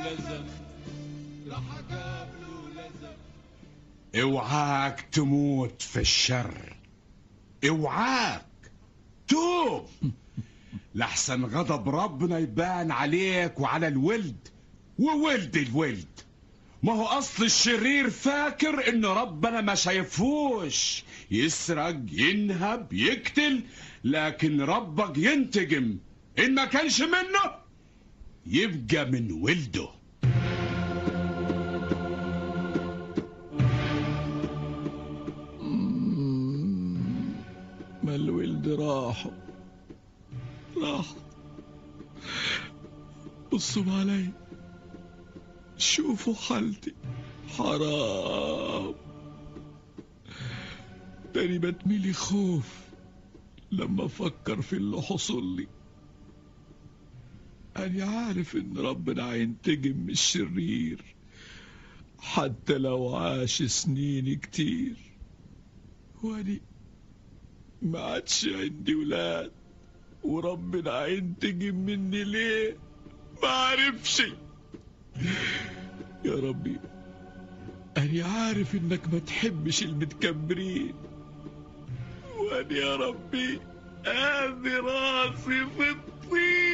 لزم راح اقابله لزم اوعاك تموت في الشر اوعاك توب لحسن غضب ربنا يبان عليك وعلى الولد وولد الولد ما هو اصل الشرير فاكر ان ربنا ما شايفوش يسرق ينهب يقتل لكن ربك ينتقم ان ما كانش منه يبقى من ولده ما الولد راحوا راحوا بصوا علي شوفوا حالتي حرام تاني بتميلي خوف لما افكر في اللي حصل لي انا عارف ان ربنا هينتقم من الشرير حتى لو عاش سنين كتير واني ما عادش عندي ولاد وربنا هينتقم مني ليه ما عارفش يا ربي أنا عارف إنك ما تحبش المتكبرين وأنا يا ربي أهدي راسي في الطين